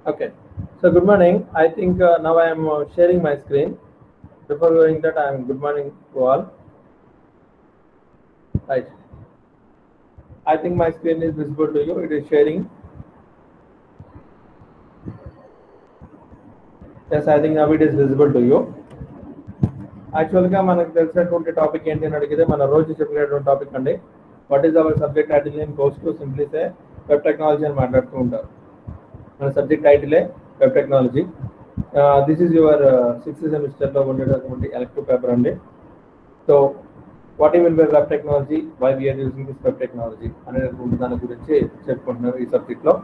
Okay. So good morning. I think uh, now I am uh, sharing my screen. Before going that, I am good morning to all. Right. I think my screen is visible to you. It is sharing. Yes, I think now it is visible to you. యాక్చువల్గా మనకు తెలిసినటువంటి topic ఏంటి అని అడిగితే మన రోజు చెప్పినటువంటి topic అండి what is our subject title in course to సింప్లీసే వెబ్ టెక్నాలజీ అని మాట్లాడుతూ ఉంటారు మన సబ్జెక్ట్ టైటిలే web technology this is your sixth సెమిస్టర్లో ఉండేటటువంటి ఎలక్టివ్ పేపర్ అండి so what even by web technology why we are using this web technology అనేటటువంటి దాని గురించి చెప్పుకుంటున్నారు ఈ సబ్జెక్ట్లో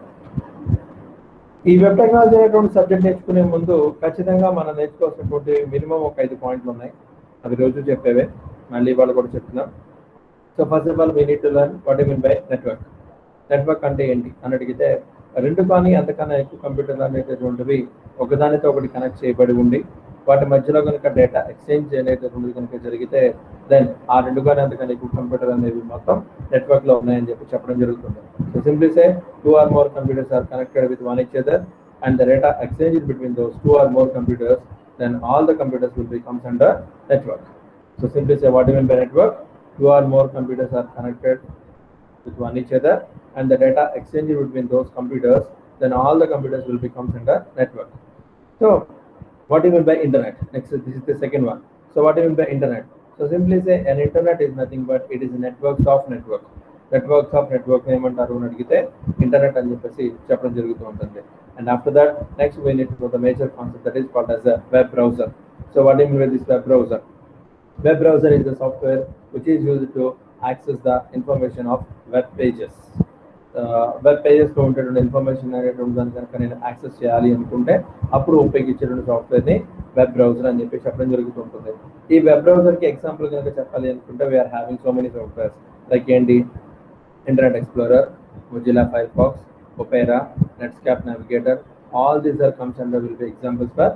ఈ వెబ్ టెక్నాలజీ అనేటువంటి సబ్జెక్ట్ నేర్చుకునే ముందు ఖచ్చితంగా మనం నేర్చుకోవాల్సినటువంటి మినిమం ఒక ఐదు పాయింట్లు ఉన్నాయి అవి రోజు చెప్పేవే మళ్ళీ వాళ్ళు కూడా చెప్తున్నాం so first of all we need to learn what mean by network network అంటే ఏంటి అని అడిగితే రెండు కానీ అంతకన్నా ఎక్కువ కంప్యూటర్లు అనేటటువంటివి ఒకదానితో ఒకటి కనెక్ట్ చేయబడి ఉండి వాటి మధ్యలో కనుక డేటా ఎక్స్చేంజ్ అనేటటువంటిది కనుక జరిగితే దెన్ ఆ రెండు కానీ అంతకన్నా ఎక్కువ కంప్యూటర్ అనేవి మొత్తం నెట్వర్క్ లో ఉన్నాయని చెప్పి చెప్పడం జరుగుతుంది so simply say two or more computers are connected with one each other and the data exchange between those two or more computers then all the computers will becomes under network so simply say what mean by network two or more computers are connected with one each other and the data exchange between those computers then all the computers will become under network so what do you mean by internet next this is the second one so what do you mean by internet so simply say an internet is nothing but it is networks of network networks of network ఏమంటారు అని అడిగితే internet అని చెప్పేసి చెప్పడం జరుగుతూ ఉంటుంది and after that next we need the major concept that is called as a web browser so what you mean by this web browser web browser is the software which is used to access the information of web pages web pages లో ఉండేటువంటి information అనేటువంటి దాన్ని కనుక నేను access చేయాలి అనుకుంటే అప్పుడు ఉపయోగించేటువంటి సాఫ్ట్వేర్ ని వెబ్ బ్రౌజర్ అని చెప్పి చెప్పడం జరుగుతుంటుంది ఈ వెబ్ బ్రౌజర్ కి ఎగ్జాంపుల్ కనుక చెప్పాలి అనుకుంటే we are having so many softwares like ఏంటి Internet Explorer Mozilla Firefox Opera Netscape Navigator all these are comes under will be examples for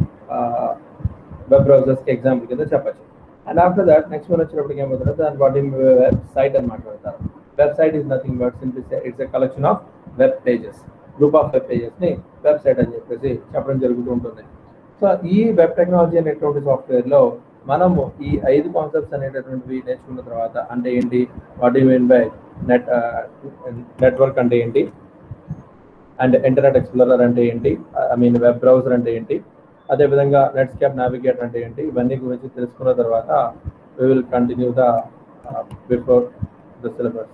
web browsers కి ఎగ్జాంపుల్ కింద చెప్పచ్చు and after that next one వచ్చినప్పటికి ఏమవుతుంది దాని వాటి website అని మాట్లాడతారు website is nothing but simply it's a collection of web pages group of web pages ని వెబ్సైట్ అని చెప్పేసి చెప్పడం జరుగుతూ ఉంటుంది సో ఈ వెబ్ టెక్నాలజీ అనేటువంటి సాఫ్ట్వేర్ లో మనము ఈ ఐదు కాన్సెప్ట్స్ అనేటటువంటివి నేర్చుకున్న తర్వాత అంటే ఏంటి what you mean by net network అంటే ఏంటి అండ్ ఇంటర్నెట్ ఎక్స్ప్లోరర్ అంటే ఏంటి ఐ మీన్ వెబ్ బ్రౌజర్ అంటే ఏంటి అదేవిధంగా నెట్ స్కాప్ నావిగేటర్ అంటే ఏంటి ఇవన్నీ గురించి తెలుసుకున్న తర్వాత we will continue the before the syllabus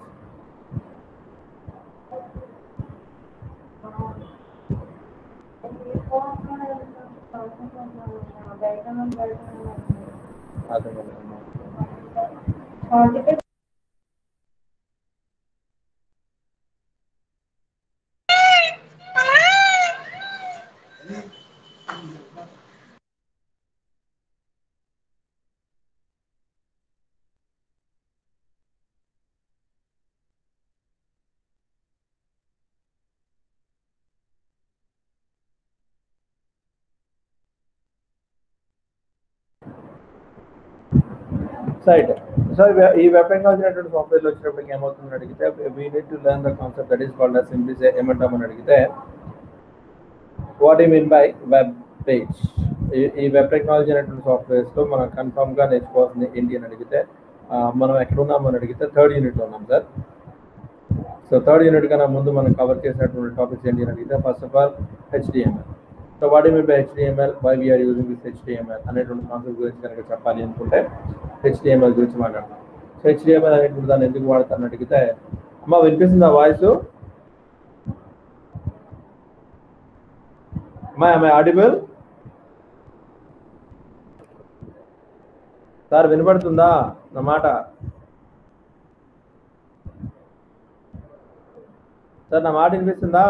site so ఈ వెబ్ టెక్నాలజీ అనేటువంటి సాఫ్ట్వేర్ వచ్చినప్పటికి ఏమవుతుందని అడిగితే we need to learn the concept that is called simply ఏమంటామని అడిగితే వాట్ ఈ మీన్ బై వెబ్ పేజ్ ఈ వెబ్ టెక్నాలజీ అనేటువంటి సాఫ్ట్వేర్స్ లో మనం కన్ఫర్మ్ గా నేర్చుకోవాల్సింది ఏంటి అని అడిగితే మనం ఎక్కడ ఉన్నామని అడిగితే థర్డ్ యూనిట్ లో ఉన్నాం సార్ సో థర్డ్ యూనిట్ కన్నా ముందు మనం కవర్ చేసినటువంటి టాపిక్స్ ఏంటి అని అడిగితే first of all HTML so what mean by HTML why we are using this HTML అనేటువంటి కాన్సెప్ట్ గురించి కనుక చెప్పాలి అనుకుంటే హెచ్డిఎంఎల్ గురించి మాట్లాడతాం సో హెచ్డిఎంఎల్ అనేటువంటి దాన్ని ఎందుకు వాడతారని అడిగితే అమ్మ వినిపిస్తుంది ఆ వాయిస్ అమ్మా అమ్మాయి ఆడిబుల్ సార్ వినపడుతుందా నా మాట సార్ నా మాట వినిపిస్తుందా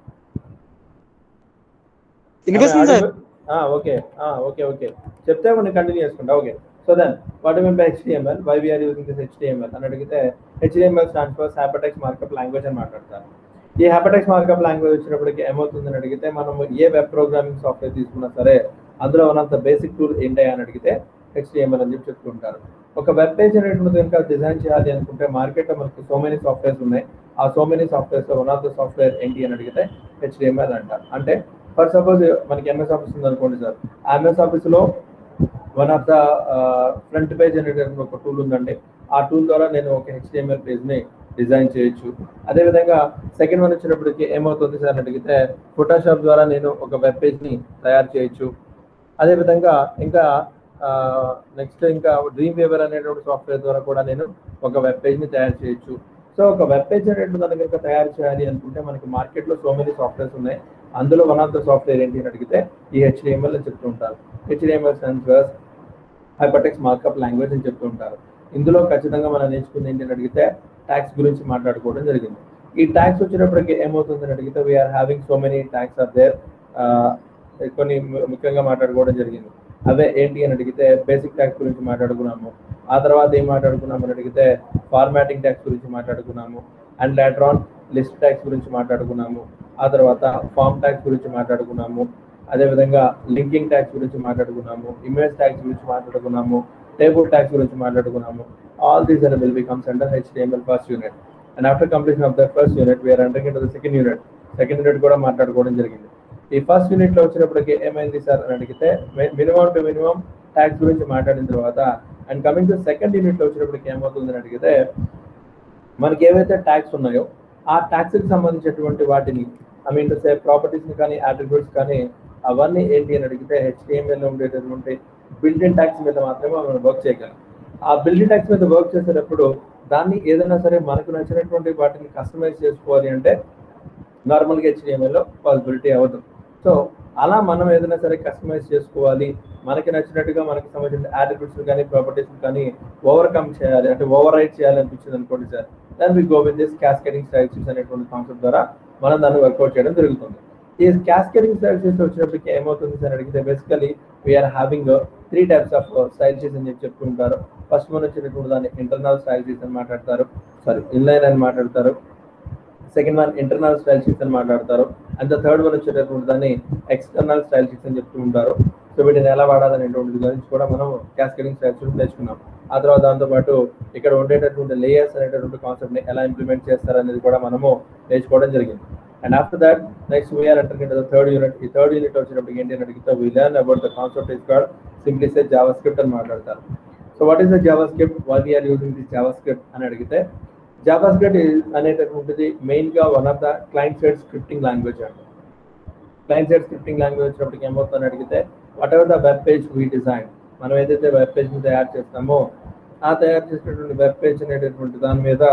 వినిపిస్తుంది సార్ ఓకే ఓకే ఓకే చెప్తే కొన్ని కంటిన్యూ చేసుకుంటా okay so then what mean by HTML why we are using this HTML అని అడిగితే HTML stand for hypertext markup language అని మాట్లాడతారు ఈ హ్యాపటెక్స్ మార్కప్ లాంగ్వేజ్ వచ్చినప్పటికి ఏమవుతుందని అడిగితే మనం ఏ వెబ్ ప్రోగ్రామింగ్ సాఫ్ట్వేర్ తీసుకున్నా సరే అందులో ఉన్నంత బేసిక్ టూల్ ఏంటి అని అడిగితే హెచ్డిఎంఎల్ అని చెప్పి చెప్తుంటారు ఒక వెబ్ పేజ్ అనేటువంటిది కనుక డిజైన్ చేయాలి అనుకుంటే మార్కెట్లో మనకి సో మెనీ సాఫ్ట్వేర్స్ ఉన్నాయి ఆ so many softwares one of the software ఏంటి అని అడిగితే హెచ్డిఎంఎల్ అంటారు అంటే ఫర్ సపోజ్ మనకి ఎంఎస్ ఆఫీస్ ఉంది అనుకోండి సార్ ఆ ఎంఎస్ ఆఫీస్లో one of the front page అనేటువంటి ఒక టూల్ ఉందండి ఆ టూల్ ద్వారా నేను ఒక హెచ్డిఎంఎల్ పేజ్ని డిజైన్ చేయొచ్చు అదేవిధంగా సెకండ్ వన్ వచ్చినప్పటికి ఏమవుతుంది సార్ అని అడిగితే ఫోటోషాప్ ద్వారా నేను ఒక వెబ్ పేజ్ని తయారు చేయొచ్చు అదేవిధంగా ఇంకా నెక్స్ట్ ఇంకా డ్రీమ్ వేవర్ అనేటువంటి సాఫ్ట్వేర్ ద్వారా కూడా నేను ఒక వెబ్ పేజ్ని తయారు చేయొచ్చు సో ఒక వెబ్ పేజ్ అనేటువంటి దాన్ని కనుక తయారు చేయాలి అనుకుంటే మనకి మార్కెట్లో సో మెనీ సాఫ్ట్వేర్స్ ఉన్నాయి అందులో వన్ ఆఫ్ ద సాఫ్ట్వేర్ ఏంటి అని అడిగితే ఈ హెచ్డిఎంఎల్ అని చెప్తూ ఉంటారు HTML sensors hypertext markup language అని చెప్తూ ఉంటారు ఇందులో ఖచ్చితంగా మనం నేర్చుకుంది ఏంటి అని అడిగితే ట్యాక్స్ గురించి మాట్లాడుకోవడం జరిగింది ఈ ట్యాక్స్ వచ్చినప్పటికీ ఏమవుతుంది అని అడిగితే we are having so many tags are there కొన్ని ము- ముఖ్యంగా మాట్లాడుకోవడం జరిగింది అవే ఏంటి అని అడిగితే బేసిక్ ట్యాక్స్ గురించి మాట్లాడుకున్నాము ఆ తర్వాత ఏం మాట్లాడుకున్నాము అని అడిగితే ఫార్మాటింగ్ ట్యాక్స్ గురించి మాట్లాడుకున్నాము and later on list tags గురించి మాట్లాడుకున్నాము ఆ తర్వాత ఫార్మ్ ట్యాక్స్ గురించి మాట్లాడుకున్నాము అదేవిధంగా లింకింగ్ ట్యాక్స్ గురించి మాట్లాడుకున్నాము ఇమేజ్ ట్యాక్స్ గురించి మాట్లాడుకున్నాము టేబుల్ ట్యాక్స్ గురించి మాట్లాడుకున్నాము all these are will be comes under HTML first unit and after completion of the first unit we are entering in the second unit second unit కూడా మాట్లాడుకోవడం జరిగింది ఈ ఫస్ట్ యూనిట్ లో వచ్చినప్పటికి ఏమైంది సార్ అని అడిగితే మినిమం టు మినిమం ట్యాక్స్ గురించి మాట్లాడిన తర్వాత and coming to second unit లో వచ్చినప్పటికి ఏమవుతుంది అని అడిగితే మనకి ఏవైతే ట్యాక్స్ ఉన్నాయో ఆ ట్యాక్స్ కి సంబంధించినటువంటి వాటిని I mean to say properties ని కానీ అట్రిబ్యూట్స్ కానీ అవన్నీ ఏంటి అని అడిగితే హెచ్డిఎంఎల్ లో ఉండేటటువంటి బిల్డింగ్ ట్యాక్స్ మీద మాత్రమే మనం వర్క్ చేయగలం ఆ బిల్డింగ్ ట్యాక్స్ మీద వర్క్ చేసేటప్పుడు దాన్ని ఏదైనా సరే మనకు నచ్చినటువంటి వాటిని కస్టమైజ్ చేసుకోవాలి అంటే నార్మల్గా హెచ్డిఎంఎల్ లో పాసిబిలిటీ అవ్వదు సో అలా మనం ఏదైనా సరే కస్టమైజ్ చేసుకోవాలి మనకి నచ్చినట్టుగా మనకి సంబంధించిన యాట్రిబ్యూట్స్ కానీ ప్రాపర్టీస్ కానీ ఓవర్కమ్ చేయాలి అంటే ఓవర్ రైట్ చేయాలి అనిపించింది అనుకోండి సార్ దాన్ని we go with this cascading styles అనేటువంటి కాన్సెప్ట్ ద్వారా మనం దాన్ని వర్కౌట్ చేయడం జరుగుతుంది ఈ క్యాస్కేటింగ్ స్టైల్స్ వచ్చినప్పటికీ ఏమవుతుంది సార్ అడిగితే basically we are having three types of style sheets అని చెప్పి చెప్తుంటారు ఫస్ట్ వన్ వచ్చినటువంటి దాన్ని ఇంటర్నల్ స్టైల్ షీట్స్ అని మాట్లాడతారు సారీ ఇన్లైన్ అని మాట్లాడతారు second one internal style sheets అని మాట్లాడతారు అండ్ ద థర్డ్ వన్ వచ్చేటటువంటి దాన్ని ఎక్స్టర్నల్ స్టైల్ షీట్స్ అని చెప్తూ ఉంటారు సో వీటిని ఎలా వాడాలనేటువంటి గురించి కూడా మనం క్యాస్కేటింగ్ స్టైల్ షీట్స్ నేర్చుకున్నాం ఆ తర్వాత దాంతోపాటు ఇక్కడ ఉండేటటువంటి లేయర్స్ అనేటటువంటి కాన్సెప్ట్ ని ఎలా ఇంప్లిమెంట్ చేస్తారనేది కూడా మనము నేర్చుకోవడం జరిగింది and after that next we are enter the third unit ఈ థర్డ్ యూనిట్ వచ్చినప్పటికి ఏంటి అని అడిగితే we learn about the concept is called simply say JavaScript అని మాట్లాడతారు so what is the JavaScript why we are using this JavaScript అని అడిగితే JavaScript అనేటటువంటిది మెయిన్ గా one of the client side scripting language అండి client side scripting language వచ్చినప్పటికి ఏమవుతుందని అడిగితే whatever the web page we design మనం ఏదైతే వెబ్ పేజ్ ని తయారు చేస్తామో ఆ తయారు చేసినటువంటి వెబ్ పేజ్ అనేటటువంటి దాని మీద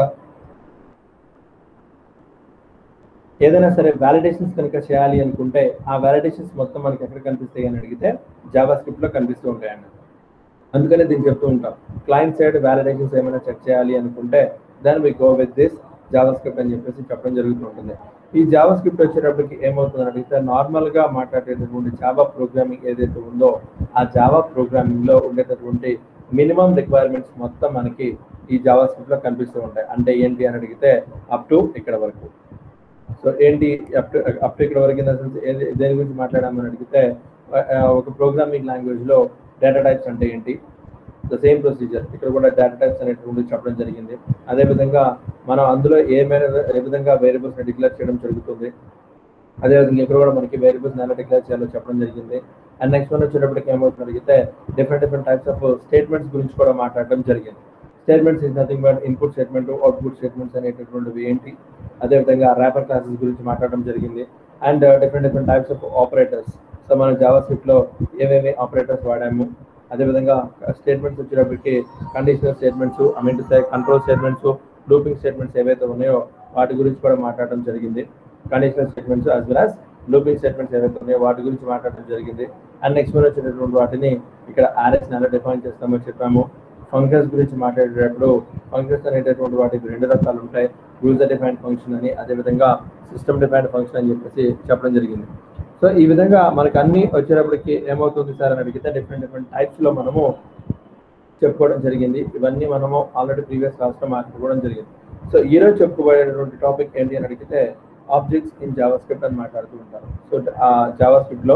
ఏదైనా సరే వ్యాలిడేషన్స్ కనుక చేయాలి అనుకుంటే ఆ వ్యాలిడేషన్స్ మొత్తం మనకి ఎక్కడ కనిపిస్తాయి అని అడిగితే జావా స్క్రిప్ట్ లో కనిపిస్తూ ఉంటాయండి అందుకనే దీన్ని చెప్తూ ఉంటాం క్లయింట్ సైడ్ వ్యాలిడేషన్స్ ఏమైనా చెక్ చేయాలి అనుకుంటే దాన్ని మీ go with this JavaScript అని చెప్పేసి చెప్పడం జరుగుతుంటుంది ఈ జావా స్క్రిప్ట్ వచ్చేటప్పటికి ఏమవుతుంది అడిగితే నార్మల్ గా మాట్లాడేటటువంటి జావా ప్రోగ్రామింగ్ ఏదైతే ఉందో ఆ జావా ప్రోగ్రామింగ్ లో ఉండేటటువంటి మినిమం రిక్వైర్మెంట్స్ మొత్తం మనకి ఈ జావా స్క్రిప్ట్ లో కనిపిస్తూ ఉంటాయి అంటే ఏంటి అని అడిగితే అప్ టు ఇక్కడ వరకు సో ఏంటి అప్ టు అప్ టు ఇక్కడ వరకు ఇన్ ద సెన్స్ ఏది- దేని గురించి మాట్లాడామని అడిగితే ఆ, ఒక ప్రోగ్రామింగ్ లాంగ్వేజ్ లో డేటా టైప్స్ అంటే ఏంటి ద సేమ్ ప్రొసీజర్ ఇక్కడ కూడా డేటా టైప్స్ అనేటువంటి చెప్పడం జరిగింది అదే విధంగా మనం అందులో ఏ మేర ఏ విధంగా వేరియబుల్స్ డిక్లేర్ చేయడం జరుగుతుంది అదేవిధంగా ఇక్కడ కూడా మనకి వేరియబుల్స్ ఎలా డిక్లేర్ చేయాలో చెప్పడం జరిగింది అండ్ నెక్స్ట్ వన్ వచ్చేటప్పటికి ఏమవుతుంది అడిగితే different different types of statements గురించి కూడా మాట్లాడడం జరిగింది statements is nothing but input statement output statements అనేటటువంటివి ఏంటి అదేవిధంగా ర్యాపర్ క్లాసెస్ గురించి మాట్లాడడం జరిగింది and different different types of operators so మనం జావా స్క్రిప్ట్ లో ఏమేమి ఆపరేటర్స్ వాడాము అదేవిధంగా స్టేట్మెంట్స్ వచ్చేటప్పటికి conditional statements I mean to say control statements looping statements ఏవైతే ఉన్నాయో వాటి గురించి కూడా మాట్లాడడం జరిగింది conditional statements as well as looping statements ఏవైతే ఉన్నాయో వాటి గురించి మాట్లాడడం జరిగింది అండ్ నెక్స్ట్ వన్ వచ్చేటటువంటి వాటిని ఇక్కడ ఆర్ఎస్ ఎలా డిఫైన్ చేస్తామో చెప్పాము ఫంక్షన్స్ గురించి మాట్లాడేటప్పుడు ఫంక్షన్స్ అనేటటువంటి వాటికి రెండు రకాలు ఉంటాయి యూజర్ డిఫైన్డ్ ఫంక్షన్ అని అదేవిధంగా సిస్టమ్ డిఫైన్డ్ ఫంక్షన్ అని చెప్పేసి చెప్పడం జరిగింది సో ఈ విధంగా మనకు అన్ని వచ్చేటప్పటికి ఏమవుతుంది సార్ అని అడిగితే డిఫరెంట్ డిఫరెంట్ టైప్స్ లో మనము చెప్పుకోవడం జరిగింది ఇవన్నీ మనము ఆల్రెడీ ప్రీవియస్ క్లాస్ లో మాట్లాడుకోవడం జరిగింది సో ఈ రోజు చెప్పుకోబడేటువంటి టాపిక్ ఏంటి అని అడిగితే ఆబ్జెక్ట్స్ ఇన్ జావా స్క్రిప్ట్ అని మాట్లాడుతూ ఉంటారు సో ఆ జావా స్క్రిప్ట్ లో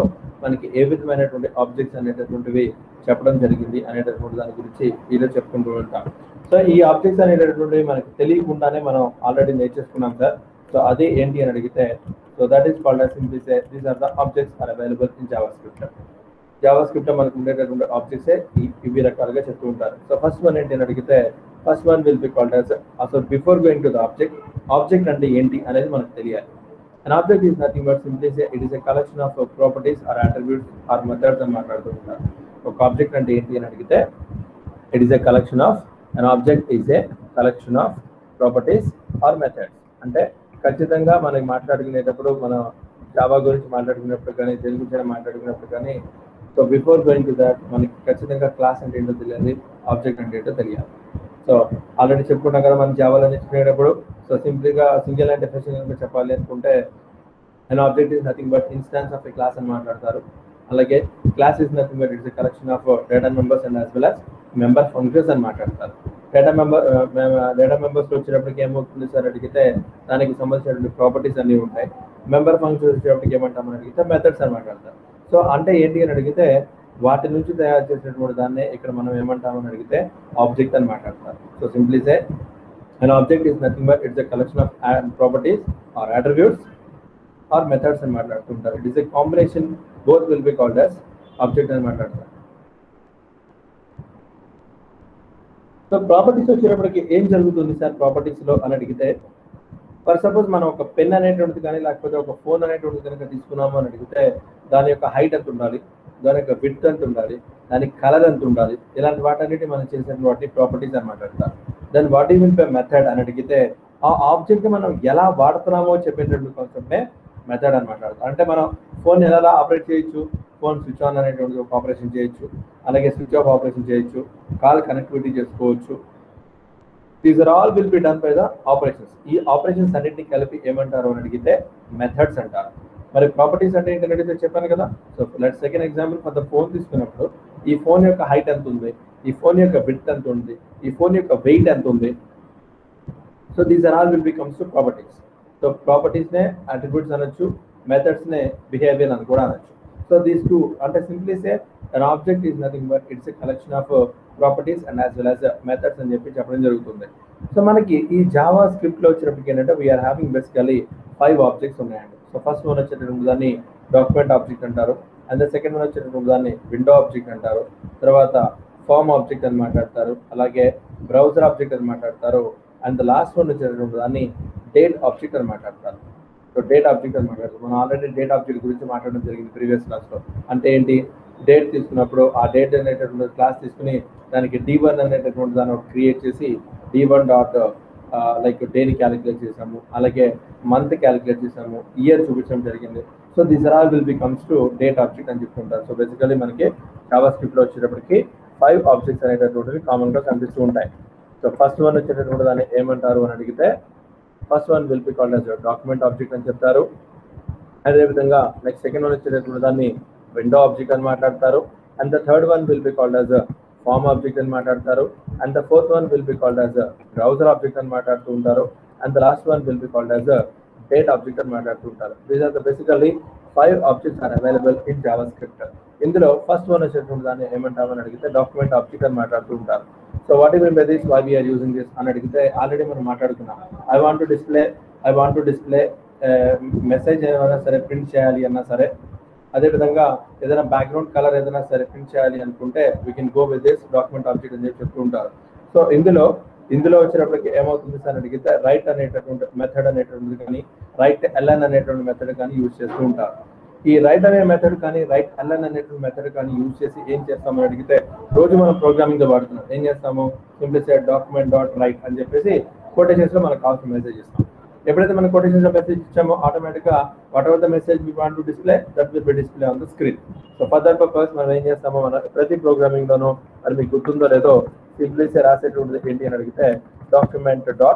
మనకి ఏ విధమైనటువంటి ఆబ్జెక్ట్స్ అనేటటువంటివి చెప్పడం జరిగింది అనేటటువంటి దాని గురించి ఈలో చెప్పుకుంటూ ఉంటాం సో ఈ ఆబ్జెక్ట్స్ అనేటటువంటివి మనకి తెలియకుండానే మనం ఆల్రెడీ నేర్చేసుకున్నాం సార్ సో అది ఏంటి అని అడిగితే so that is called as simply say these are the objects are available in JavaScript JavaScript మనకు ఉండేటటువంటి ఆబ్జెక్ట్స్ ఇవి రకాలుగా చెప్తూ ఉంటారు సో ఫస్ట్ వన్ ఏంటి అని అడిగితే first one will be called as అసలు before going to the object object అంటే ఏంటి అనేది మనకు తెలియాలి an object is nothing but simply say it is a collection of properties or attributes or methods అని మాట్లాడుతూ ఉంటారు ఒక ఆబ్జెక్ట్ అంటే ఏంటి అని అడిగితే it is a collection of an object is a collection of properties or methods అంటే ఖచ్చితంగా మనకి మాట్లాడుకునేటప్పుడు మనం జావా గురించి మాట్లాడుకున్నప్పుడు కానీ తెలుగు గురించి మాట్లాడుకున్నప్పుడు కానీ so before going to that మనకి ఖచ్చితంగా క్లాస్ అంటే ఏంటో తెలియాలి ఆబ్జెక్ట్ అంటే ఏంటో తెలియాలి సో ఆల్రెడీ చెప్పుకున్నాం కదా మనం జావాలో నేర్చుకునేటప్పుడు సో సింప్లీగా సింగిల్ అండ్ డెఫినేషన్ చెప్పాలి అనుకుంటే and object is nothing but instance of a class అని మాట్లాడతారు అలాగే class is nothing but it's collection of data members and as well as member functions అని మాట్లాడతారు డేటా మెంబర్ డేటా మెంబర్స్ వచ్చేటప్పటికి ఏమవుతుంది sir అడిగితే దానికి సంబంధించినటువంటి ప్రాపర్టీస్ అన్ని ఉంటాయి మెంబర్ ఫంక్షన్స్ వచ్చేటప్పటికి ఏమంటామని అడిగితే మెథడ్స్ అని మాట్లాడతారు సో అంటే ఏంటి అని అడిగితే వాటి నుంచి తయారు చేసినటువంటి దాన్నే ఇక్కడ మనం ఏమంటామని అడిగితే ఆబ్జెక్ట్ అని మాట్లాడతారు so simply say an object is nothing but it's a collection of properties or attributes or methods అని మాట్లాడుతుంటారు it is a combination both will be called as object అని మాట్లాడతారు సో ప్రాపర్టీస్ వచ్చేటప్పటికి ఏం జరుగుతుంది సార్ ప్రాపర్టీస్ లో అని అడిగితే ఫర్ సపోజ్ మనం ఒక పెన్ అనేటువంటిది కానీ లేకపోతే ఒక ఫోన్ అనేటువంటిది కనుక తీసుకున్నాము అని అడిగితే దాని యొక్క హైట్ ఎంత ఉండాలి దాని యొక్క విత్ ఎంత ఉండాలి దాని కలర్ ఎంత ఉండాలి ఇలాంటి వాటన్నిటి మనం చేసిన వాటి ప్రాపర్టీస్ అని మాట్లాడతారు దాని వాట్ ఈ విల్ బై మెథడ్ అని అడిగితే ఆ ఆబ్జెక్ట్ మనం ఎలా వాడుతున్నామో చెప్పేటటువంటి కాన్సెప్టే మెథడ్ అని మాట్లాడతాం అంటే మనం ఫోన్ ఎలా ఆపరేట్ చేయొచ్చు ఫోన్ స్విచ్ ఆన్ అనేటువంటి ఒక ఆపరేషన్ చేయొచ్చు అలాగే స్విచ్ ఆఫ్ ఆపరేషన్ చేయొచ్చు కాల్ కనెక్టివిటీ చేసుకోవచ్చు these are all will be done by the operations ఈ ఆపరేషన్స్ అన్నింటినీ కలిపి ఏమంటారు అని అడిగితే మెథడ్స్ అంటారు మరి ప్రాపర్టీస్ అంటే ఏంటని అడిగితే చెప్పాను కదా so let second example for the phone తీసుకున్నప్పుడు ఈ ఫోన్ యొక్క హైట్ ఎంత ఉంది ఈ ఫోన్ యొక్క విత్ ఎంత ఉంది ఈ ఫోన్ యొక్క వెయిట్ ఎంత ఉంది so these are all will becomes to properties so properties నే అట్రిబ్యూట్స్ అనొచ్చు మెథడ్స్ నే బిహేవియర్ అని కూడా అనొచ్చు సో దీస్ టూ అంటే simply say an object is nothing but it's a collection of properties and as well as methods అని చెప్పి చెప్పడం జరుగుతుంది సో మనకి ఈ జావా స్క్రిప్ట్ లో వచ్చినప్పటికి ఏంటంటే we are having basically five objects ఉన్నాయండి సో ఫస్ట్ వన్ వచ్చేటటువంటి దాన్ని డాక్యుమెంట్ ఆబ్జెక్ట్ అంటారు అండ్ ద సెకండ్ వన్ వచ్చేటటువంటి దాన్ని విండో ఆబ్జెక్ట్ అంటారు తర్వాత ఫార్మ్ ఆబ్జెక్ట్ అని మాట్లాడతారు అలాగే బ్రౌజర్ ఆబ్జెక్ట్ అని మాట్లాడతారు అండ్ ద లాస్ట్ వన్ వచ్చేటటువంటి దాన్ని డేట్ ఆబ్జెక్ట్ అని మాట్లాడతారు సో డేట్ ఆబ్జెక్ట్ అని మాట్లాడతారు మనం ఆల్రెడీ డేట్ ఆబ్జెక్ట్ గురించి మాట్లాడడం జరిగింది ప్రీవియస్ క్లాస్లో అంటే ఏంటి డేట్ తీసుకున్నప్పుడు ఆ డేట్ అనేటటువంటి క్లాస్ తీసుకుని దానికి డి వన్ అనేటటువంటి దాన్ని క్రియేట్ చేసి డి వన్ డాట్ లైక్ డేని క్యాలిక్యులేట్ చేసాము అలాగే మంత్ క్యాలిక్యులేట్ చేసాము ఇయర్ చూపించడం జరిగింది so this are all will be comes to date object అని చెప్తుంటారు సో బేసికలీ మనకి జావా స్క్రిప్ట్ లో వచ్చేటప్పటికి ఫైవ్ ఆబ్జెక్ట్స్ అనేటటువంటివి కామన్ గా కనిపిస్తూ ఉంటాయి సో ఫస్ట్ వన్ వచ్చేటటువంటి దాన్ని ఏమంటారు అని అడిగితే first one will be called as document object అని చెప్తారు అదేవిధంగా నెక్స్ట్ సెకండ్ వన్ వచ్చేటటువంటి దాన్ని విండో ఆబ్జెక్ట్ అని మాట్లాడతారు and the third one will be called as form object అని మాట్లాడతారు and the fourth one will be called as browser object అని మాట్లాడుతూ ఉంటారు and the last one will be called as date object అని మాట్లాడుతూ ఉంటారు these are the basically five objects are available in JavaScript ఇందులో first one వచ్చేటువంటి దాన్ని ఏమంటామని అడిగితే డాక్యుమెంట్ ఆబ్జెక్ట్ అని మాట్లాడుతూ ఉంటారు so what is by this why we are using this అని అడిగితే ఆల్రెడీ మనం మాట్లాడుకున్నాం I want to display I want to display message ఏమైనా సరే ప్రింట్ చేయాలి అన్నా సరే అదేవిధంగా ఏదైనా బ్యాక్గ్రౌండ్ కలర్ ఏదైనా సరే ప్రింట్ చేయాలి అనుకుంటే we can go with this document object అని చెప్పి చెప్తూ ఉంటారు సో ఇందులో ఇందులో వచ్చేటప్పటికి ఏమవుతుంది సార్ అడిగితే రైట్ అనేటటువంటి మెథడ్ అనేటువంటిది కానీ రైట్ ఎల్ఎన్ అనేటువంటి మెథడ్ కానీ యూజ్ చేస్తూ ఉంటారు ఈ రైట్ అనే మెథడ్ కానీ రైట్ ఎల్ఎన్ అనేటువంటి మెథడ్ కానీ యూజ్ చేసి ఏం చేస్తామని అడిగితే రోజు మనం ప్రోగ్రామింగ్ లో వాడుతున్నాం ఏం చేస్తాము simply set document dot write అని చెప్పేసి కొటేషన్స్ లో మనకు కావాల్సిన మెసేజ్ ఇస్తాం ఎప్పుడైతే మనం కొటేషన్స్ లో మెసేజ్ ఇచ్చామో ఆటోమేటిక్ గా whatever the message we want to display that will be display on the screen so for that purpose మనం ఏం చేస్తామో మన ప్రతి ప్రోగ్రామింగ్ లోనూ అది మీకు గుర్తుందో లేదో సింప్లీ రాసేటువంటిది ఏంటి అని అడిగితే డాక్యుమెంట్ డాట్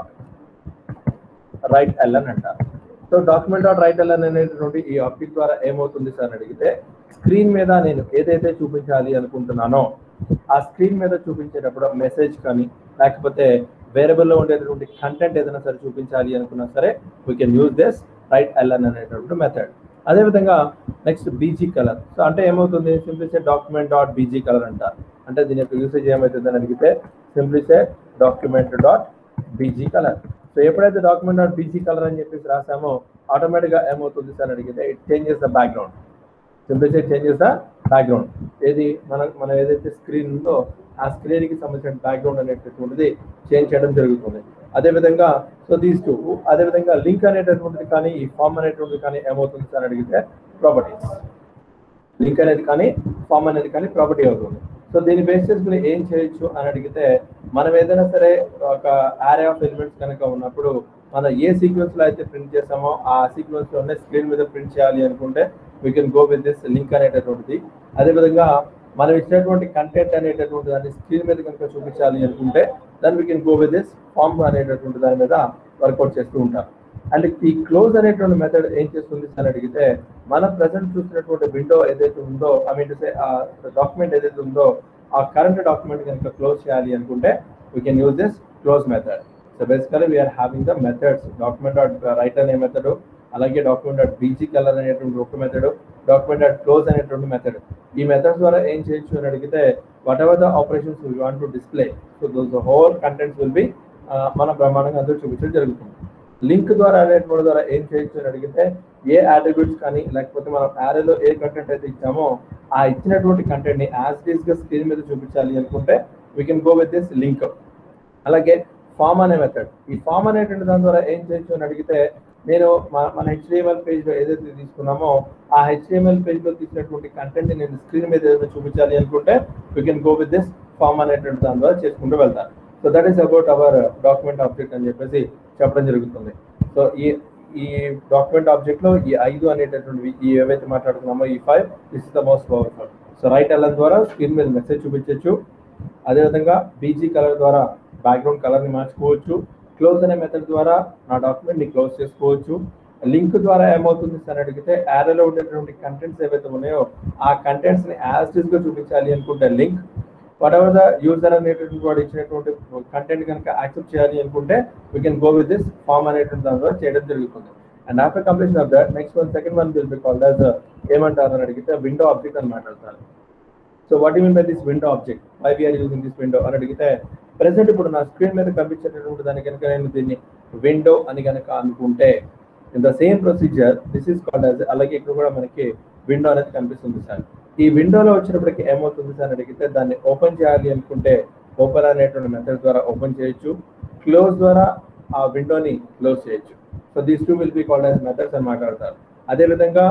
రైట్ ఎల్ఎన్ అంటారు so document dot write LN అనేటువంటి ఈ ఆబ్జెక్ట్ ద్వారా ఏమవుతుంది సార్ అని అడిగితే స్క్రీన్ మీద నేను ఏదైతే చూపించాలి అనుకుంటున్నానో ఆ స్క్రీన్ మీద చూపించేటప్పుడు మెసేజ్ కానీ లేకపోతే వేరియబుల్ లో ఉండేటటువంటి కంటెంట్ ఏదైనా సరే చూపించాలి అనుకున్నా సరే we can use this write LN అనేటువంటి మెథడ్ అదేవిధంగా నెక్స్ట్ బీజీ కలర్ సో అంటే ఏమవుతుంది simply say document dot BG colour అంటారు అంటే దీని యొక్క యూసేజ్ ఏమవుతుంది అని అడిగితే simply say document dot BG colour so ఎప్పుడైతే డాక్యుమెంట్ డాట్ బీజీ కలర్ అని చెప్పేసి రాసామో ఆటోమేటిక్గా ఏమవుతుంది సార్ అని అడిగితే it changes the background simply say changes the background ఏది మన మనం ఏదైతే స్క్రీన్ ఉందో ఆ స్క్రీన్ కి సంబంధించిన బ్యాక్గ్రౌండ్ అనేటటువంటిది చేంజ్ చేయడం జరుగుతుంది అదేవిధంగా సో దీస్ టూ అదేవిధంగా లింక్ అనేటటువంటిది కానీ ఈ ఫామ్ అనేటువంటిది కానీ ఏమవుతుంది సార్ అడిగితే ప్రాపర్టీస్ లింక్ అనేది కానీ ఫామ్ అనేది కానీ ప్రాపర్టీ అవుతుంది సో దీని బేస్ చేసుకుని ఏం చేయొచ్చు అని అడిగితే మనం ఏదైనా సరే ఒక యారే ఆఫ్ ఎలిమెంట్స్ కనుక ఉన్నప్పుడు మనం ఏ సీక్వెన్స్ లో అయితే ప్రింట్ చేసామో ఆ సీక్వెన్స్ లోనే స్క్రీన్ మీద ప్రింట్ చేయాలి అనుకుంటే we can go with this link అనేటటువంటిది అదేవిధంగా మనం ఇచ్చినటువంటి కంటెంట్ అనేటటువంటి దాన్ని స్క్రీన్ మీద కనుక చూపించాలి అనుకుంటే దాన్ని we can go with this form అనేటటువంటి దాని మీద వర్కౌట్ చేస్తూ ఉంటాం అండ్ ఈ క్లోజ్ అనేటువంటి మెథడ్ ఏం చేస్తుంది అని అడిగితే మనం ప్రజెంట్ చూసినటువంటి విండో ఏదైతే ఉందో ఐ మీన్ ఆ డాక్యుమెంట్ ఏదైతే ఉందో ఆ కరెంట్ డాక్యుమెంట్ కనుక క్లోజ్ చేయాలి అనుకుంటే we can use this close method so basically we are having the methods document dot write అనే మెథడ్ అలాగే డాక్యుమెంట్ డాట్ బీజీ కలర్ అనేటువంటి ఒక మెథడ్ డాక్యుమెంట్ డాట్ క్లోజ్ అనేటువంటి మెథడ్ ఈ మెథడ్స్ ద్వారా ఏం చేయొచ్చు అని అడిగితే whatever the operations we want to display so those whole contents will be మన బ్రహ్మాండంగా అందరూ చూపించడం జరుగుతుంది లింక్ ద్వారా అనేటువంటి ద్వారా ఏం చేయొచ్చు అని అడిగితే ఏ అట్రిబ్యూట్స్ కానీ లేకపోతే మనం యారేలో ఏ కంటెంట్ అయితే ఇచ్చామో ఆ ఇచ్చినటువంటి కంటెంట్ ని యాజ్ డీస్ గా స్క్రీన్ మీద చూపించాలి అనుకుంటే we can go with this link అలాగే ఫామ్ అనే మెథడ్ ఈ ఫామ్ అనేటువంటి దాని ద్వారా ఏం చేయొచ్చు అని అడిగితే నేను మన- మన హెచ్డిఎంఎల్ పేజ్ లో ఏదైతే తీసుకున్నామో ఆ హెచ్డిఎంఎల్ పేజ్ లో తీసినటువంటి కంటెంట్ నేను స్క్రీన్ మీద ఏదైతే చూపించాలి అనుకుంటే we can go with this form అనేటువంటి దాని ద్వారా చేసుకుంటూ వెళ్తాను so that is about our document object అని చెప్పేసి చెప్పడం జరుగుతుంది సో ఈ ఈ డాక్యుమెంట్ ఆబ్జెక్ట్ లో ఈ ఐదు అనేటటువంటి ఈ ఏవైతే మాట్లాడుతున్నామో ఈ five this is the most powerful so write LN ద్వారా స్క్రీన్ మీద మెసేజ్ చూపించవచ్చు అదేవిధంగా బీజీ కలర్ ద్వారా బ్యాక్గ్రౌండ్ కలర్ ని మార్చుకోవచ్చు క్లోజ్ అనే మెథడ్ ద్వారా నా డాక్యుమెంట్ ని క్లోజ్ చేసుకోవచ్చు లింక్ ద్వారా ఏమవుతుంది అని అడిగితే యారేలో ఉండేటువంటి కంటెంట్స్ ఏవైతే ఉన్నాయో ఆ కంటెంట్స్ ని యాజ్ గా చూపించాలి అనుకుంటే link whatever the user అనేటువంటి వాడు ఇచ్చినటువంటి కంటెంట్ కనుక యాక్సెప్ట్ చేయాలి అనుకుంటే we can go with this form అనేటువంటి దాని ద్వారా చేయడం జరుగుతుంది and after completion of that next one second one will be called as ఏమంటారు అని అడిగితే విండో ఆబ్జెక్ట్ అని మాట్లాడతారు so what mean by this window object why we are using this window అని అడిగితే ప్రెసెంట్ ఇప్పుడు నా స్క్రీన్ మీద కనిపించేటటువంటి దాని కనుక నేను దీన్ని విండో అని కనుక అనుకుంటే in the same procedure this is called as అలాగే ఇక్కడ కూడా మనకి విండో అనేది కనిపిస్తుంది సార్ ఈ విండోలో వచ్చినప్పటికి ఏమవుతుంది సార్ అని అడిగితే దాన్ని ఓపెన్ చేయాలి అనుకుంటే ఓపెన్ అనేటువంటి మెథడ్ ద్వారా ఓపెన్ చేయొచ్చు క్లోజ్ ద్వారా ఆ విండోని క్లోజ్ చేయొచ్చు so these two will be called as methods అని మాట్లాడతారు అదేవిధంగా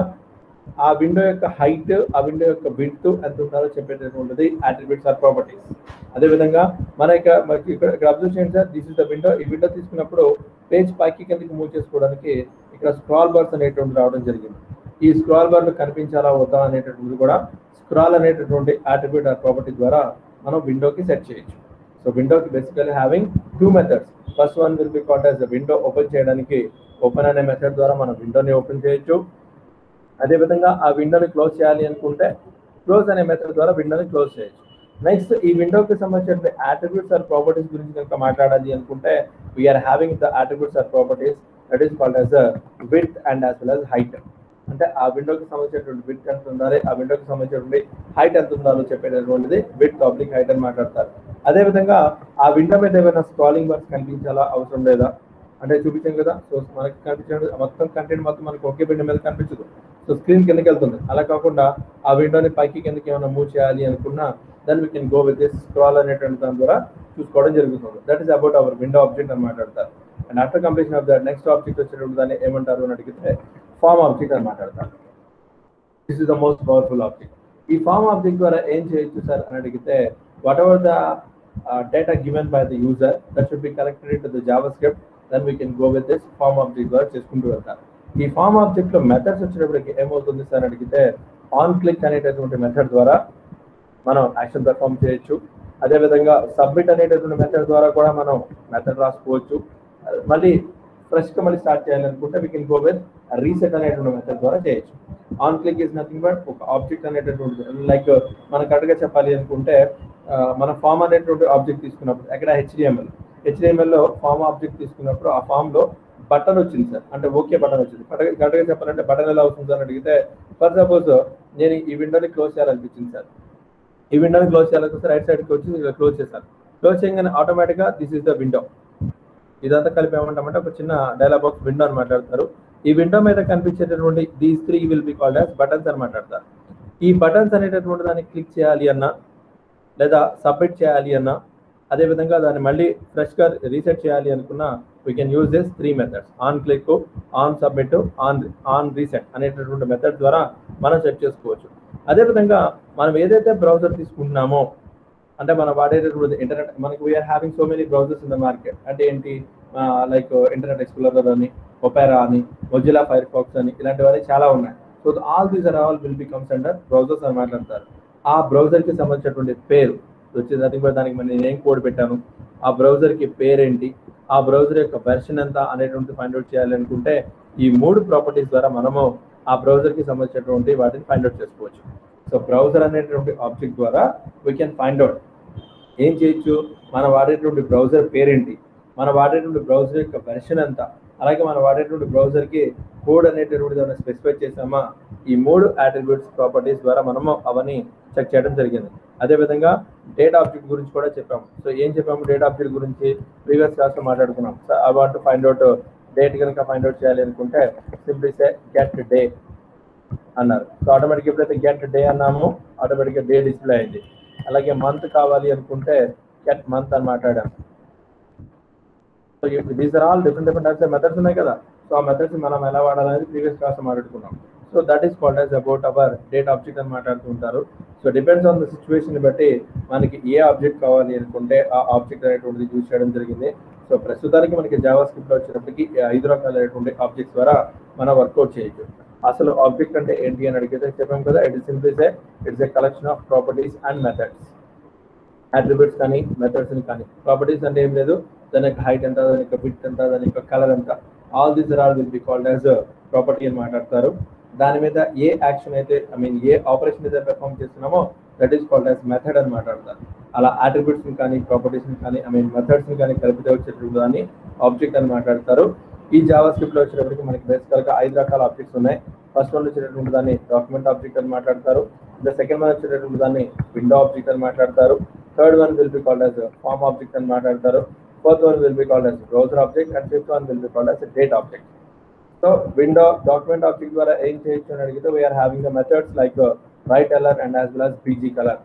ఆ విండో యొక్క హైట్ ఆ విండో యొక్క విడ్త్ ఎంత ఉండాలో చెప్పేటటువంటిది అట్రిబ్యూట్స్ ఆర్ ప్రాపర్టీస్ అదేవిధంగా మన యొక్క మనకి ఇక్కడ ఇక్కడ అబ్జర్వ్ చేయండి sir this is the window ఈ విండో తీసుకున్నప్పుడు పేజ్ పైకి కిందకి మూవ్ చేసుకోవడానికి ఇక్కడ స్క్రాల్ బార్స్ అనేటువంటి రావడం జరిగింది ఈ స్క్రాల్ బార్లు కనిపించాలా వద్దా అనేటటువంటిది కూడా స్క్రాల్ అనేటటువంటి అట్రిబ్యూట్ ఆర్ ప్రాపర్టీ ద్వారా మనం విండోకి సెట్ చేయొచ్చు సో విండోకి basically having two methods first one will be called as window open చేయడానికి ఓపెన్ అనే మెథడ్ ద్వారా మనం విండోని ఓపెన్ చేయొచ్చు అదేవిధంగా ఆ విండోని క్లోజ్ చేయాలి అనుకుంటే క్లోజ్ అనే మెథడ్ ద్వారా విండోని క్లోజ్ చేయొచ్చు నెక్స్ట్ ఈ విండోకి సంబంధించిన అట్రిబ్యూట్స్ ఆర్ ప్రాపర్టీస్ గురించి కనుక మాట్లాడాలి అనుకుంటే we are having the attributes or properties that is called as width and as well as height అంటే ఆ విండోకి సంబంధించినటువంటి విత్ ఎంత ఉండాలి ఆ విండోకి సంబంధించినటువంటి హైట్ ఎంత ఉండాలో చెప్పేటటువంటిది విత్ పబ్లిక్ హైట్ అని మాట్లాడతారు అదేవిధంగా ఆ విండో మీద ఏమైనా స్క్రాలింగ్ బార్స్ కనిపించాలా అవసరం లేదా అంటే చూపించాం కదా సో మనకి కనిపించే మొత్తం కంటెంట్ మొత్తం మనకి ఒకే విండో మీద కనిపించదు సో స్క్రీన్ కిందకి వెళ్తుంది అలా కాకుండా ఆ విండోని పైకి కిందకి ఏమైనా మూవ్ చేయాలి అనుకున్నా then we can go with this scroll అనేటువంటి దాని ద్వారా చూసుకోవడం జరుగుతుంది that is about our window object అని మాట్లాడతారు and after completion of that next object వచ్చేటప్పుడు దాన్ని ఏమంటారు అని అడిగితే ఫామ్ ఆబ్జెక్ట్ అని మాట్లాడతారు this is the most powerful object ఈ ఫామ్ ఆబ్జెక్ట్ ద్వారా ఏం చేయొచ్చు సార్ అని అడిగితే whatever the data given by the user that should be collected into the JavaScript then we can go with this form object ద్వారా చేసుకుంటూ వెళ్తారు ఈ ఫామ్ ఆబ్జెక్ట్ లో మెథడ్స్ వచ్చేటప్పటికి ఏమవుతుంది సార్ అని అడిగితే ఆన్ క్లిక్ అనేటటువంటి మెథడ్ ద్వారా మనం యాక్షన్ పెర్ఫామ్ చేయొచ్చు అదేవిధంగా సబ్మిట్ అనేటటువంటి మెథడ్ ద్వారా కూడా మనం మెథడ్ రాసుకోవచ్చు మళ్ళీ ఫ్రెష్ గా మళ్ళీ స్టార్ట్ చేయాలనుకుంటే we can go with reset అనేటువంటి మెథడ్ ద్వారా చేయొచ్చు on click is nothing but ఒక ఆబ్జెక్ట్ అనేటటువంటి లైక్ మనం కరెక్ట్ గా చెప్పాలి అనుకుంటే ఆ, మన ఫామ్ అనేటువంటి ఆబ్జెక్ట్ తీసుకున్నప్పుడు ఎక్కడ హెచ్డిఎంఎల్ హెచ్డిఎంఎల్ లో ఫామ్ ఆబ్జెక్ట్ తీసుకున్నప్పుడు ఆ ఫామ్ లో బటన్ వచ్చింది సార్ అంటే ఓకే బటన్ వచ్చింది కరెక్ట్గా చెప్పాలంటే బటన్ ఎలా అవుతుంది సార్ అని అడిగితే ఫర్ సపోజ్ నేను ఈ విండోని క్లోజ్ చేయాలనిపించింది సార్ ఈ విండోని క్లోజ్ చేయాలనుకుంటే రైట్ సైడ్కి వచ్చి ఇలా క్లోజ్ చేశాను క్లోజ్ చేయగానే ఆటోమేటిక్గా దిస్ ఇస్ ద విండో ఇదంతా కలిపి ఏమంటామంటే ఒక చిన్న డైలాగ్ బాక్స్ విండో అని మాట్లాడతారు ఈ విండో మీద కనిపించేటటువంటి these three will be called as buttons అని మాట్లాడతారు ఈ బటన్స్ అనేటటువంటి దాన్ని క్లిక్ చేయాలి అన్నా లేదా సబ్మిట్ చేయాలి అన్నా అదేవిధంగా దాన్ని మళ్ళీ ఫ్రెష్గా రీసెట్ చేయాలి అనుకున్నా we can use this three methods on click on submit on on reset అనేటటువంటి మెథడ్ ద్వారా మనం సెట్ చేసుకోవచ్చు అదేవిధంగా మనం ఏదైతే బ్రౌజర్ తీసుకుంటున్నామో అంటే మనం వాడేటటువంటి ఇంటర్నెట్ మనకి we are having so many browsers in the market అంటే ఏంటి లైక్ ఇంటర్నెట్ ఎక్స్ప్లోరర్ అని ఒపెరా అని మొజిలా ఫైర్ ఫాక్స్ అని ఇలాంటివన్నీ చాలా ఉన్నాయి so all these are all will becomes under browsers అని మాట్లాడతారు ఆ బ్రౌజర్కి సంబంధించినటువంటి పేరు వచ్చేది అది కూడా దానికి మరి నేను ఏం కోడ్ పెట్టాను ఆ బ్రౌజర్కి పేరేంటి ఆ బ్రౌజర్ యొక్క వెర్షన్ ఎంత అనేటువంటి ఫైండ్ అవుట్ చేయాలి అనుకుంటే ఈ మూడు ప్రాపర్టీస్ ద్వారా మనము ఆ బ్రౌజర్కి సంబంధించినటువంటి వాటిని ఫైండ్ అవుట్ చేసుకోవచ్చు సో బ్రౌజర్ అనేటువంటి ఆబ్జెక్ట్ ద్వారా వీ కెన్ ఫైండ్ అవుట్ ఏం చేయొచ్చు మనం వాడేటువంటి బ్రౌజర్ పేరేంటి మనం వాడేటువంటి బ్రౌజర్ యొక్క వెర్షన్ ఎంత అలాగే మనం వాడేటువంటి బ్రౌజర్కి కోడ్ అనేటటువంటి దాన్ని స్పెసిఫై చేసామా ఈ మూడు అట్రిబ్యూట్స్ ప్రాపర్టీస్ ద్వారా మనము అవన్నీ చెక్ చేయడం జరిగింది అదేవిధంగా డేటా ఆబ్జెక్ట్ గురించి కూడా చెప్పాము సో ఏం చెప్పాము డేటా ఆబ్జెక్ట్ గురించి ప్రీవియస్ క్లాస్లో మాట్లాడుకున్నాం so I want find out date కనుక ఫైండ్ అవుట్ చేయాలి అనుకుంటే సింప్లీ సే గెట్ డే అన్నారు సో ఆటోమేటిక్ ఎప్పుడైతే గెట్ డే అన్నామో ఆటోమేటిక్గా డే డిస్ప్లే అయింది అలాగే మంత్ కావాలి అనుకుంటే గెట్ మంత్ అని మాట్లాడాం so these are all different different types methods ఉన్నాయి కదా సో ఆ మెథడ్స్ మనం ఎలా వాడాలనేది ప్రీవియస్ క్లాస్ మాట్లాడుకున్నాం so that is called as about our date object అని మాట్లాడుతూ ఉంటారు so depends on the situation బట్టి మనకి ఏ ఆబ్జెక్ట్ కావాలి అనుకుంటే ఆ ఆబ్జెక్ట్ అనేటువంటిది యూజ్ చేయడం జరిగింది సో ప్రస్తుతానికి మనకి జావా స్క్రిప్ట్ లో వచ్చినప్పటికీ ఈ ఐదు రకాలైనటువంటి ఆబ్జెక్ట్స్ ద్వారా మనం వర్కౌట్ చేయొచ్చు అసలు ఆబ్జెక్ట్ అంటే ఏంటి అని అడిగితే చెప్పాం కదా it is simply say it's a collection of properties and methods attributes కానీ మెథడ్స్ కానీ ప్రాపర్టీస్ అంటే ఏం లేదు దాని యొక్క హైట్ ఎంత దాని యొక్క బిట్ ఎంత దాని యొక్క కలర్ ఎంత all these are all will be called as property అని మాట్లాడతారు దాని మీద ఏ యాక్షన్ అయితే ఐ మీన్ ఏ ఆపరేషన్ అయితే పెర్ఫామ్ చేస్తున్నామో that is called as method అని మాట్లాడతారు అలా అట్రిబ్యూట్స్ కానీ ప్రాపర్టీస్ కానీ ఐ మీన్ మెథడ్స్ కానీ కలిపితే వచ్చేటువంటి దాన్ని ఆబ్జెక్ట్ అని మాట్లాడతారు ఈ జావా స్క్రిప్ట్ లో వచ్చేటప్పటికి మనకి బేసికల్ గా ఐదు రకాల ఆబ్జెక్ట్స్ ఉన్నాయి ఫస్ట్ వన్ వచ్చేటటువంటి దాన్ని డాక్యుమెంట్ ఆబ్జెక్ట్ అని మాట్లాడతారు ద సెకండ్ వన్ వచ్చేటటువంటి దాన్ని విండో ఆబ్జెక్ట్ అని మాట్లాడతారు third one will be called as form object అని మాట్లాడతారు fourth one will be called as browser object and fifth one will be called as date object so window document object ద్వారా ఏం చేయొచ్చు అని అడిగితే we are having the methods like write LN and as well as PG colour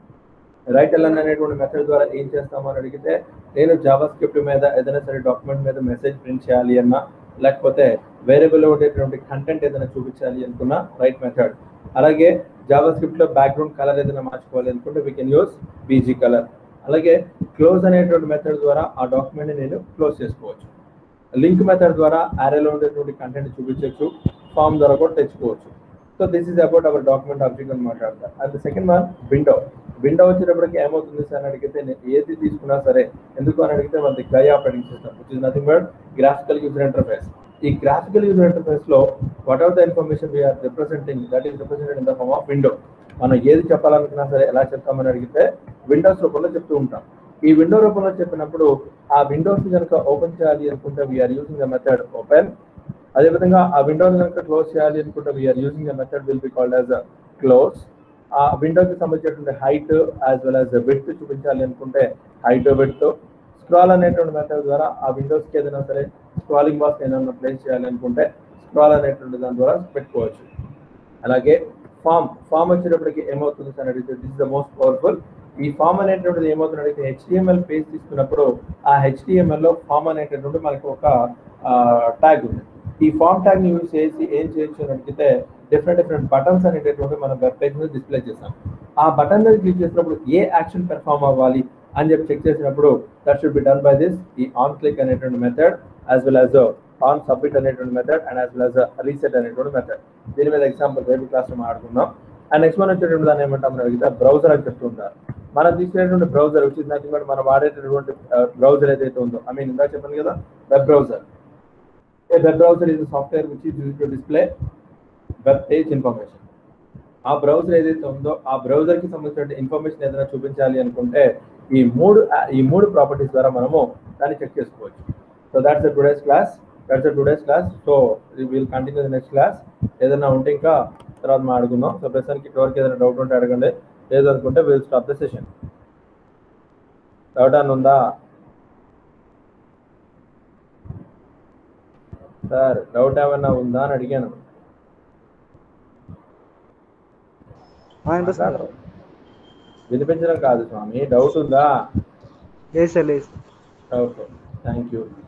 write LN అనేటువంటి method ద్వారా ఏం చేస్తాము అని అడిగితే నేను జావా స్క్రిప్ట్ మీద ఏదైనా సరే డాక్యుమెంట్ మీద మెసేజ్ ప్రింట్ చేయాలి అన్నా లేకపోతే వేరియబుల్ ఉండేటువంటి కంటెంట్ ఏదైనా చూపించాలి అనుకున్నా రైట్ మెథడ్ అలాగే జావా స్క్రిప్ట్ లో బ్యాక్గ్రౌండ్ కలర్ ఏదైనా మార్చుకోవాలి అనుకుంటే we can use PG colour అలాగే క్లోజ్ అనేటువంటి మెథడ్ ద్వారా ఆ డాక్యుమెంట్ నేను క్లోజ్ చేసుకోవచ్చు లింక్ మెథడ్ ద్వారా అరేలో ఉండేటువంటి కంటెంట్ చూపించవచ్చు ఫామ్ ద్వారా కూడా తెచ్చుకోవచ్చు so this is about our document object అని మాట్లాడతారు and second one window window వచ్చేటప్పటికి ఏమవుతుంది సార్ అని అడిగితే నేను ఏది తీసుకున్నా సరే ఎందుకు అని అడిగితే మనకి GUI operating system which is nothing but graphical user interface ఈ గ్రాఫికల్ యూజర్ ఇంటర్ఫేస్ లో what are the information we are representing that is represented in the form of window మనం ఏది చెప్పాలనుకున్నా సరే ఎలా చెప్తామని అడిగితే విండోస్ రూపంలో చెప్తూ ఉంటాం ఈ విండో రూపంలో చెప్పినప్పుడు ఆ విండోస్ కనుక ఓపెన్ చేయాలి అనుకుంటే we are using the method open అదేవిధంగా ఆ విండోని కనుక క్లోజ్ చేయాలి అనుకుంటే we are using the method will be called as close ఆ విండోకి సంబంధించినటువంటి height as well as width చూపించాలి అనుకుంటే హైట్ విత్ స్క్రాల్ అనేటువంటి మెథడ్ ద్వారా ఆ విండోస్కి ఏదైనా సరే స్క్రాలింగ్ బాక్స్ ఏదైనా ప్లేస్ చేయాలి అనుకుంటే స్క్రాల్ అనేటువంటి దాని ద్వారా పెట్టుకోవచ్చు అలాగే ఫామ్ ఫామ్ వచ్చేటప్పటికి ఏమవుతుంది అని అడిగితే దిస్ ద మోస్ట్ పవర్ఫుల్ ఈ ఫామ్ అనేటువంటిది ఏమవుతుంది అడిగితే హెచ్డిఎంఎల్ పేజ్ తీసుకున్నప్పుడు ఆ హెచ్డిఎంఎల్ లో ఫామ్ అనేటటువంటి మనకి ఒక ట్యాగ్ ఉంది ఈ ఫామ్ ట్యాగ్ ని యూజ్ చేసి ఏం చేయొచ్చు అని అడిగితే డిఫరెంట్ డిఫరెంట్ బటన్స్ అనేటటువంటి మనం వెబ్ పేజ్ మీద డిస్ప్లే చేస్తాం ఆ బటన్ మీద క్లిక్ చేసినప్పుడు ఏ యాక్షన్ పెర్ఫామ్ అవ్వాలి అని చెప్పి చెక్ చేసినప్పుడు that should be done by this ఈ ఆన్ క్లిక్ అనేటువంటి method as well as on submit అనేటువంటి method and as well as reset అనేటువంటి మెథడ్ దీని మీద ఎగ్జాంపుల్ రేపు క్లాస్ లో మాట్లాడుకుందాం అండ్ నెక్స్ట్ వన్ వచ్చేటువంటి దాన్ని ఏమంటాం అడిగితే బ్రౌజర్ అని చెప్తుంటారు మనం తీసుకునేటువంటి బ్రౌజర్ వచ్చి నథింగ్ బట్ మనం వాడేటటువంటి బ్రౌజర్ ఏదైతే ఉందో ఐ మీన్ ఇందాక చెప్పాను కదా web browser a web browser is software which is use to display web page information ఆ బ్రౌజర్ ఏదైతే ఉందో ఆ బ్రౌజర్ కి సంబంధించిన ఇన్ఫర్మేషన్ ఏదైనా చూపించాలి అనుకుంటే ఈ మూడు ఈ మూడు ప్రాపర్టీస్ ద్వారా మనము దాన్ని చెక్ చేసుకోవచ్చు so that's the today's class that's today's class so will continue the next class ఏదైనా ఉంటే ఇంకా తర్వాత మాట్లాడుకుందాం సో ప్రస్తుతానికి ఇప్పటివరకు ఏదైనా డౌట్ ఉంటే అడగండి లేదు అనుకుంటే will stop the session doubt అని ఉందా సార్ డౌట్ ఏమైనా ఉందా అని అడిగాను ఆ, వినిపిస్తుంది వినిపించడం కాదు స్వామి డౌట్ ఉందా లేదు సార్ లేదు ఓకే థ్యాంక్ యూ